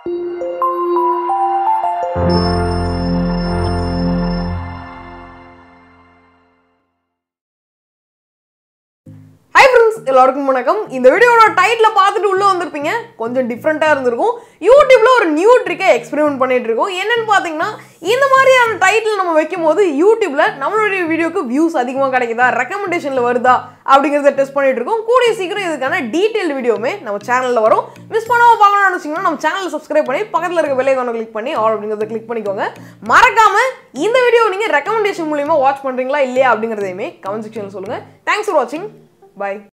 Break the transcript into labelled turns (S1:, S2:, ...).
S1: Hi friends எல்லாருக்கும் வணக்கம் இந்த வீடியோட டைட்டில் பார்த்துட்டு உள்ளே வந்திருப்பீங்க கொஞ்சம் டிஃப்ரெண்ட்டாக இருந்திருக்கும் யூடியூப்ல ஒரு நியூ ட்ரிக்கை எக்ஸ்பெரிமெண்ட் பண்ணிட்டு இருக்கோம் என்னன்னு பார்த்தீங்கன்னா இந்த மாதிரியான டைட்டில் நம்ம வைக்கும் போது யூடியூப்ல நம்மளுடைய வீடியோக்கு வியூஸ் அதிகமாக கிடைக்குதா ரெக்கமெண்டேஷனில் வருதா அப்படிங்கிறத டெஸ்ட் பண்ணிட்டு இருக்கோம் கூடிய சீக்கிரம் இதுக்கான டீட்டெயில் வீடியோவுமே நம்ம சேனலில் வரும் மிஸ் பண்ணாமல் பார்க்கணும்னு நினச்சிங்கன்னா நம்ம சேனலை சப்ஸ்கிரைப் பண்ணி பக்கத்தில் இருக்க வெள்ளைக்கான கிளிக் பண்ணி ஆல் அப்படிங்கிறத கிளிக் பண்ணிக்கோங்க மறக்காம இந்த வீடியோ நீங்கள் ரெக்கமெண்டேஷன் மூலியமாக வாட்ச் பண்ணுறீங்களா இல்லையா அப்படிங்கிறதையுமே கமெண்ட் செக்ஷனில் சொல்லுங்கள் தேங்க்ஸ் ஃபார் வாட்சிங் Bye.